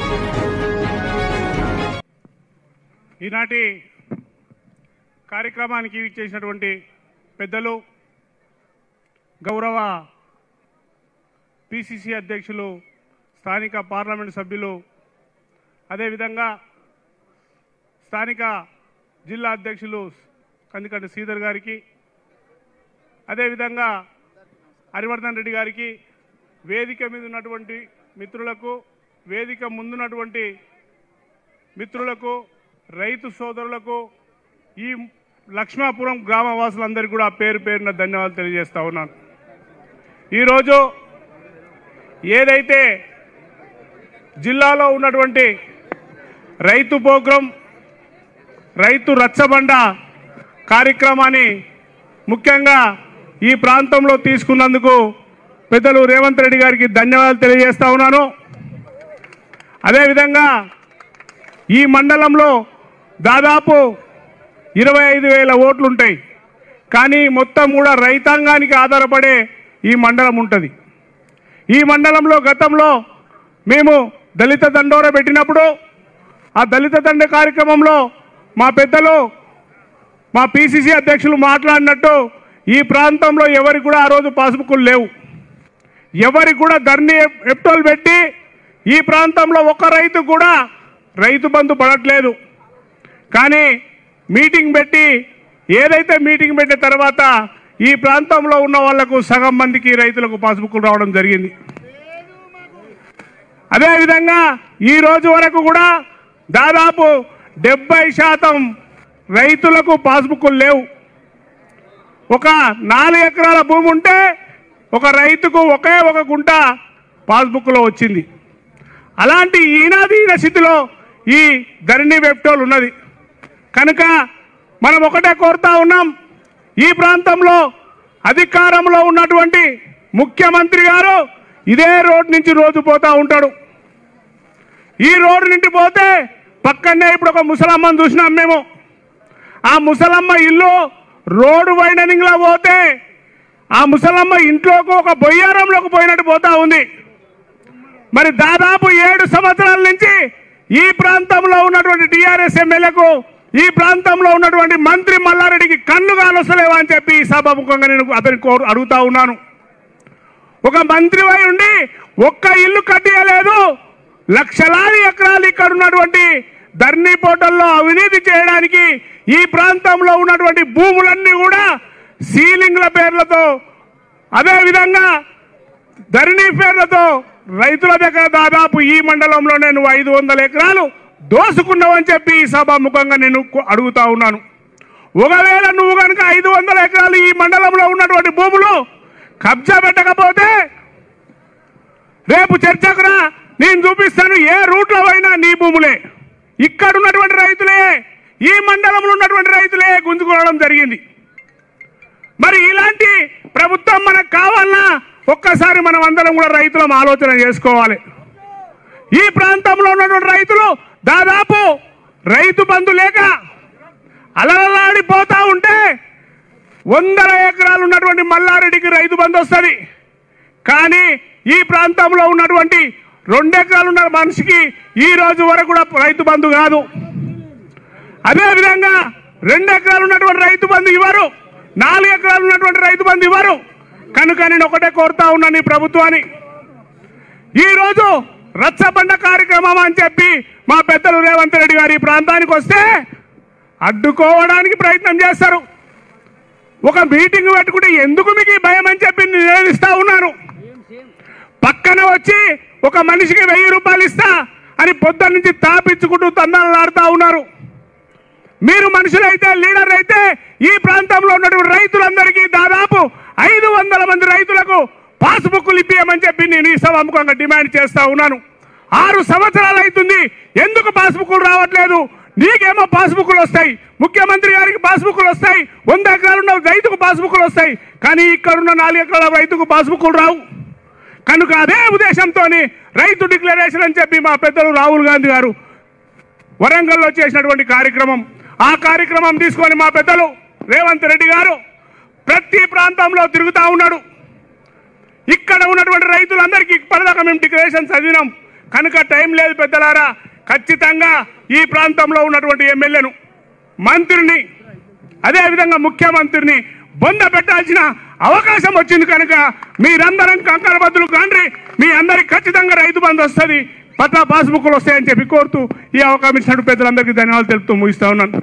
ఈనాటి కార్యక్రమానికి ఇచ్చేసినటువంటి పెద్దలు గౌరవ పిసిసి అధ్యక్షులు స్థానిక పార్లమెంట్ సభ్యులు అదేవిధంగా స్థానిక జిల్లా అధ్యక్షులు కందికంటి శ్రీధర్ గారికి అదేవిధంగా హరివర్ధన్ రెడ్డి గారికి వేదిక మీద ఉన్నటువంటి మిత్రులకు వేదిక ముందున్నటువంటి మిత్రులకు రైతు సోదరులకు ఈ లక్ష్మాపురం గ్రామవాసులందరికీ కూడా పేరు పేరున ధన్యవాదాలు తెలియజేస్తా ఉన్నాను ఈరోజు ఏదైతే జిల్లాలో ఉన్నటువంటి రైతు ప్రోగ్రాం రైతు రచ్చబండ కార్యక్రమాన్ని ముఖ్యంగా ఈ ప్రాంతంలో తీసుకున్నందుకు పెద్దలు రేవంత్ రెడ్డి గారికి ధన్యవాదాలు తెలియజేస్తా ఉన్నాను అదేవిధంగా ఈ మండలంలో దాదాపు ఇరవై ఐదు వేల ఓట్లు ఉంటాయి కానీ మొత్తం కూడా రైతాంగానికి ఆధారపడే ఈ మండలం ఉంటుంది ఈ మండలంలో గతంలో మేము దళిత దండోర పెట్టినప్పుడు ఆ దళిత దండ కార్యక్రమంలో మా పెద్దలు మా పిసిసి అధ్యక్షులు మాట్లాడినట్టు ఈ ప్రాంతంలో ఎవరికి కూడా ఆ రోజు పాస్బుక్లు లేవు ఎవరికి కూడా ధర్ని ఎప్టోలు పెట్టి ఈ ప్రాంతంలో ఒక్క రైతు కూడా రైతు బంధు పడట్లేదు కానీ మీటింగ్ పెట్టి ఏదైతే మీటింగ్ పెట్టిన తర్వాత ఈ ప్రాంతంలో ఉన్న వాళ్లకు సగం మందికి రైతులకు పాస్బుక్లు రావడం జరిగింది అదేవిధంగా ఈ రోజు వరకు కూడా దాదాపు డెబ్బై శాతం రైతులకు పాస్బుక్లు లేవు ఒక నాలుగు ఎకరాల భూమి ఉంటే ఒక రైతుకు ఒకే ఒక గుంట పాస్బుక్లో వచ్చింది అలాంటి ఈనాదీన స్థితిలో ఈ ధరణి వెబ్టోల్ ఉన్నది కనుక మనం ఒకటే కోరుతా ఉన్నాం ఈ ప్రాంతంలో అధికారంలో ఉన్నటువంటి ముఖ్యమంత్రి గారు ఇదే రోడ్ నుంచి రోజు పోతా ఉంటాడు ఈ రోడ్డు నుండి పోతే పక్కనే ఇప్పుడు ఒక ముసలమ్మని చూసినాం మేము ఆ ముసలమ్మ ఇల్లు రోడ్డు వైండనింగ్ లో పోతే ఆ ముసలమ్మ ఇంట్లోకి ఒక బొయ్యారంలోకి పోయినట్టు పోతా ఉంది మరి దాదాపు ఏడు సంవత్సరాల నుంచి ఈ ప్రాంతంలో ఉన్నటువంటి టిఆర్ఎస్ ఎమ్మెల్యేకు ఈ ప్రాంతంలో ఉన్నటువంటి మంత్రి మల్లారెడ్డికి కన్ను కానొస్తలేవా అని చెప్పి ఈ సభాముఖంగా నేను అతని కోరు అడుగుతా ఉన్నాను ఒక మంత్రివై ఉండి ఒక్క ఇల్లు కట్టియలేదు లక్షలాది ఎకరాలు ఇక్కడ ఉన్నటువంటి ధర్నీ పోర్టల్లో అవినీతి చేయడానికి ఈ ప్రాంతంలో ఉన్నటువంటి భూములన్నీ కూడా సీలింగ్ల పేర్లతో అదే విధంగా ధరణి పేర్లతో రైతుల దగ్గర దాదాపు ఈ మండలంలో నేను ఐదు వందల ఎకరాలు దోసుకున్నావని చెప్పి ఈ సభాముఖంగా నేను కు- అడుగుతా ఉన్నాను ఒకవేళ నువ్వు కనుక ఐదు వందల ఎకరాలు ఈ మండలంలో ఉన్నటువంటి భూములు కబ్జా పెట్టకపోతే రేపు చర్చకురా నేను చూపిస్తాను ఏ రూట్లో అయినా నీ భూములే ఇక్కడ ఉన్నటువంటి రైతులే ఈ మండలంలో ఉన్నటువంటి రైతులే గుంజుకోవడం జరిగింది మరి ఇలాంటి ప్రభుత్వం మనకు కావాలన్నా ఒక్కసారి మనం అందరం కూడా రైతులం ఆలోచన చేసుకోవాలి ఈ ప్రాంతంలో ఉన్నటువంటి రైతులు దాదాపు రైతు బంధు లేక అలలాడిపోతా ఉంటే వందల ఎకరాలు ఉన్నటువంటి మల్లారెడ్డికి రైతు బంధు వస్తుంది కానీ ఈ ప్రాంతంలో ఉన్నటువంటి రెండు ఎకరాలు ఉన్న మనిషికి ఈ రోజు వరకు కూడా రైతు బంధు కాదు అదే విధంగా రెండు ఎకరాలు ఉన్నటువంటి రైతు బంధు ఇవ్వరు నాలుగు ఎకరాలు ఉన్నటువంటి రైతు బంధు ఇవ్వరు కనుక నేను ఒకటే కోరుతా ఉన్నాను ఈ ప్రభుత్వాన్ని ఈ రోజు రచ్చబండ కార్యక్రమం అని చెప్పి మా పెద్దలు రేవంత్ రెడ్డి గారు ఈ ప్రాంతానికి వస్తే అడ్డుకోవడానికి ప్రయత్నం చేస్తారు ఒక మీటింగ్ పెట్టుకుంటే ఎందుకు మీకు ఈ భయం అని చెప్పి నేను నిలదీస్తా ఉన్నాను పక్కన వచ్చి ఒక మనిషికి వెయ్యి రూపాయలు ఇస్తా అని పొద్దున్న నుంచి తాపించుకుంటూ తందాలాడుతా ఉన్నారు మీరు మనుషులైతే లీడర్ అయితే ఈ ప్రాంతంలో ఉన్నటువంటి రైతులందరికీ దాదాపు ఐదు వందల మంది రైతులకు పాస్బుక్లు ఇప్పియమని చెప్పి నేను ఈ సభాముఖంగా డిమాండ్ చేస్తా ఉన్నాను ఆరు సంవత్సరాలు అవుతుంది ఎందుకు పాస్బుక్లు రావట్లేదు నీకేమో పాస్బుక్లు వస్తాయి ముఖ్యమంత్రి గారికి పాస్బుక్లు వస్తాయి వంద ఎకరాలు ఉన్న రైతుకు పాస్బుక్లు వస్తాయి కానీ ఇక్కడున్న నాలుగు ఎకరాల రైతుకు పాస్బుక్లు రావు కనుక అదే ఉద్దేశంతో రైతు డిక్లరేషన్ అని చెప్పి మా పెద్దలు రాహుల్ గాంధీ గారు వరంగల్లో చేసినటువంటి కార్యక్రమం ఆ కార్యక్రమం తీసుకొని మా పెద్దలు రేవంత్ రెడ్డి గారు ప్రతి ప్రాంతంలో తిరుగుతా ఉన్నాడు ఇక్కడ ఉన్నటువంటి రైతులందరికీ ఇప్పటిదాకా మేము డిక్లరేషన్ చదివినాం కనుక టైం లేదు పెద్దలారా ఖచ్చితంగా ఈ ప్రాంతంలో ఉన్నటువంటి ఎమ్మెల్యేను మంత్రిని అదేవిధంగా ముఖ్యమంత్రిని బొంద పెట్టాల్సిన అవకాశం వచ్చింది కనుక మీరందరం కంకర బద్దులు కాండ్రి మీ అందరికి ఖచ్చితంగా రైతు బంధు వస్తుంది పట్టా పాస్బుక్లు వస్తాయని చెప్పి కోరుతూ ఈ అవకాశం ఇచ్చినట్టు పెద్దలందరికీ ధన్యవాదాలు తెలుపుతూ ముగిస్తా ఉన్నాను